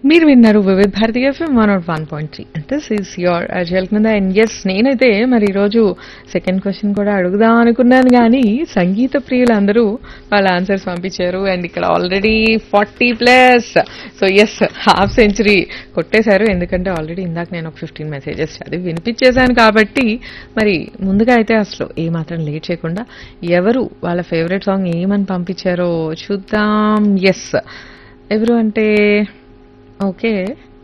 మీరు విన్నారు Vividh Bharati FM one naught one point three అంటే దిస్ ఈస్ యువర్ అజల్ కింద అండ్ ఎస్ నేనైతే మరి ఈరోజు సెకండ్ క్వశ్చన్ కూడా అడుగుదాం అనుకున్నాను కానీ సంగీత ప్రియులు అందరూ వాళ్ళ ఆన్సర్స్ పంపించారు అండ్ ఇక్కడ ఆల్రెడీ ఫార్టీ ప్లస్ సో ఎస్ హాఫ్ సెంచరీ కొట్టేశారు ఎందుకంటే ఆల్రెడీ ఇందాక నేను ఒక ఫిఫ్టీన్ మెసేజెస్ చదివి వినిపించేశాను కాబట్టి మరి ముందుగా అయితే అసలు ఏమాత్రం లేట్ చేయకుండా ఎవరు వాళ్ళ ఫేవరెట్ సాంగ్ ఏమని పంపించారో చూద్దాం ఎస్ ఎవరు అంటే ఓకే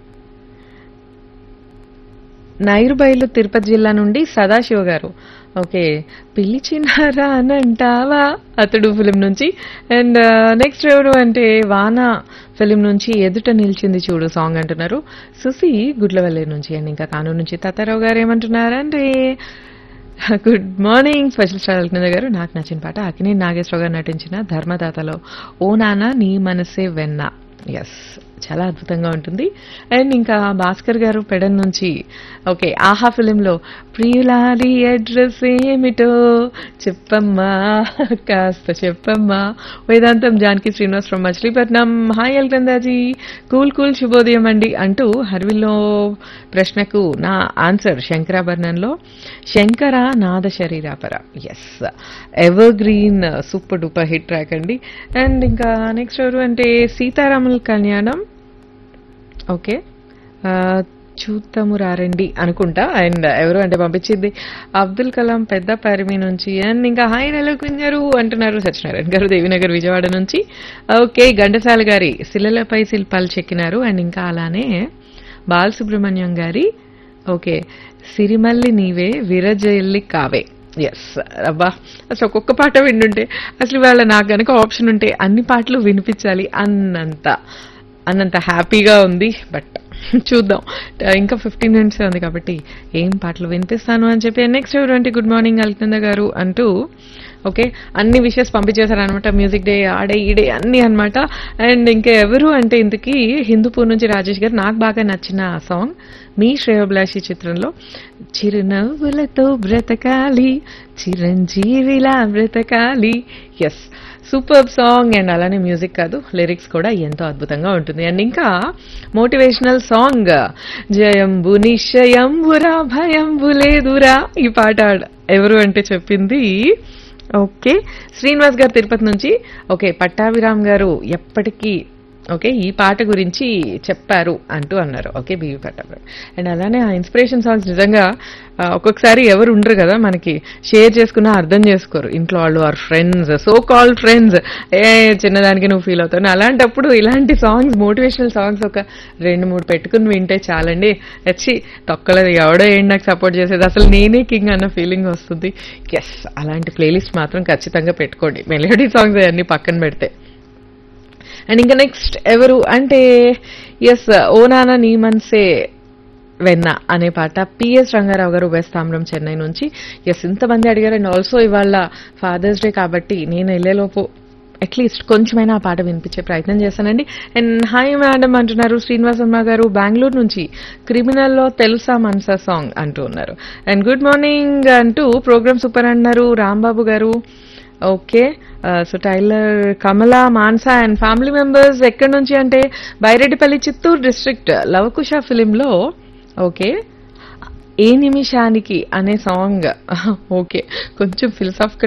నైరుబైలు తిరుపతి జిల్లా నుండి సదాశివ గారు ఓకే పిలిచినారా అని అంటావా అతడు ఫిలిం నుంచి అండ్ నెక్స్ట్ ఎవరు అంటే వాన ఫిలిం నుంచి ఎదుట నిలిచింది చూడు సాంగ్ అంటున్నారు సుసి గుడ్లవల్లి నుంచి అండ్ ఇంకా కానూరు నుంచి తాతారావు గారు ఏమంటున్నారంటే గుడ్ మార్నింగ్ స్పెషల్ స్టార్ కింద గారు నాకు నచ్చిన పాట అకినే నాగేశ్వరరావు గారు నటించిన ధర్మదాతలో ఓ నాన్న నీ మనసే వెన్న ఎస్ చాలా అద్భుతంగా ఉంటుంది అండ్ ఇంకా భాస్కర్ గారు పెడన్ నుంచి ఓకే ఆహా ఫిలింలో ప్రియులాలి అడ్రస్ ఏమిటో చెప్పమ్మా కాస్త చెప్పమ్మా వేదాంతం జానకి శ్రీనివాస్ ఫ్రమ్ మచిలీపట్నం హాయ్ ఎల్కందాజీ కూల్ కూల్ శుభోదయం అండి అంటూ హర్విల్లో ప్రశ్నకు నా ఆన్సర్ శంకరాభరణంలో శంకర నాద శరీరాపర yes evergreen super duper hit track అండి అండ్ ఇంకా నెక్స్ట్ ఎవరు అంటే సీతారాముల కళ్యాణం ఓకే ఆ, చూద్దాము రారండి అనుకుంటా అండ్ ఎవరు అంటే పంపించింది అబ్దుల్ కలాం పెద్ద పరిమి నుంచి అండ్ ఇంకా హాయ్ నెలకొంజారు అంటున్నారు సత్యనారాయణ గారు దేవినగర్ విజయవాడ నుంచి ఓకే ఘంటసాల గారి శిలలపై శిల్పాలు చెక్కినారు అండ్ ఇంకా అలానే బాలసుబ్రహ్మణ్యం గారి ఓకే సిరిమల్లి నీవే విరజల్లి కావే ఎస్ అబ్బా అసలు ఒక్కొక్క పాట వింటుంటే అసలు వాళ్ళ నాకు గనక ఆప్షన్ ఉంటే అన్ని పాటలు వినిపించాలి అన్నంత అన్నంత హ్యాపీగా ఉంది బట్ చూద్దాం ఇంకా ఫిఫ్టీన్ మినిట్స్ ఉంది కాబట్టి ఏం పాటలు వినిపిస్తాను అని చెప్పి నెక్స్ట్ ఎవరు అంటే గుడ్ మార్నింగ్ అల్కింద గారు అంటూ ఓకే అన్ని విషయస్ పంపించేశారు అనమాట మ్యూజిక్ డే ఆడే ఈడే అన్ని అన్నమాట అండ్ ఇంకా ఎవరు అంటే ఇంతకీ హిందూపూర్ నుంచి రాజేష్ గారు నాకు బాగా నచ్చిన సాంగ్ మీ శ్రేయోభిలాషి చిత్రంలో చిరునవ్వులతో బ్రతకాలి చిరంజీవిలా బ్రతకాలి ఎస్ సూపర్ సాంగ్ అండ్ అలానే మ్యూజిక్ కాదు లిరిక్స్ కూడా ఎంతో అద్భుతంగా ఉంటుంది అండ్ ఇంకా మోటివేషనల్ సాంగ్ జయంబు నిశ్చయంబురా భయంబు లేదురా ఈ పాట ఎవరు అంటే చెప్పింది ఓకే శ్రీనివాస్ గారు తిరుపతి నుంచి ఓకే పట్టాభిరామ్ గారు ఎప్పటికీ ఓకే ఈ పాట గురించి చెప్పారు అంటూ అన్నారు ఓకే బీవీ పట్టాభిరామ్ అండ్ అలానే ఆ ఇన్స్పిరేషన్ సాంగ్స్ నిజంగా ఆ, ఒక్కొక్కసారి ఎవరు ఉండరు కదా మనకి షేర్ చేసుకున్నా అర్థం చేసుకోరు ఇంట్లో వాళ్ళు or friends so call friends ఏ చిన్నదానికి నువ్వు ఫీల్ అవుతావు అలాంటప్పుడు ఇలాంటి సాంగ్స్ మోటివేషనల్ సాంగ్స్ ఒక రెండు మూడు పెట్టుకుని వింటే చాలండి వచ్చి తొక్కలేదు ఎవడో ఏంటి నాకు సపోర్ట్ చేసేది అసలు నేనే కింగ్ అన్న ఫీలింగ్ వస్తుంది ఎస్ అలాంటి ప్లేలిస్ట్ మాత్రం ఖచ్చితంగా పెట్టుకోండి మెలోడీ సాంగ్స్ అవన్నీ పక్కన పెడితే అండ్ ఇంకా నెక్స్ట్ ఎవరు అంటే ఎస్ ఓ నాన్న నీ మన్సే వెన్న అనే పాట పిఎస్ రంగారావు గారు వెస్ట్ తామ్రం చెన్నై నుంచి ఎస్ ఇంతమంది అడిగారు అండ్ ఆల్సో ఇవాళ ఫాదర్స్ డే కాబట్టి నేను వెళ్ళేలోపు అట్లీస్ట్ కొంచెమైనా ఆ పాట వినిపించే ప్రయత్నం చేస్తానండి అండ్ హాయ్ మేడం అంటున్నారు శ్రీనివాసమ్మ గారు బెంగళూరు నుంచి క్రిమినల్లో తెలుసా మనసా సాంగ్ అంటూ ఉన్నారు అండ్ గుడ్ మార్నింగ్ అంటూ ప్రోగ్రామ్ సూపర్ అంటున్నారు రాంబాబు గారు okay so tailor Kamala Mansa and family members ఎక్కడి నుంచి అంటే బైరెడ్డిపల్లి చిత్తూరు డిస్ట్రిక్ట్ లవకుశ ఫిలింలో ఓకే ఏ నిమిషానికి అనే సాంగ్ ఓకే కొంచెం ఫిలసాఫికల్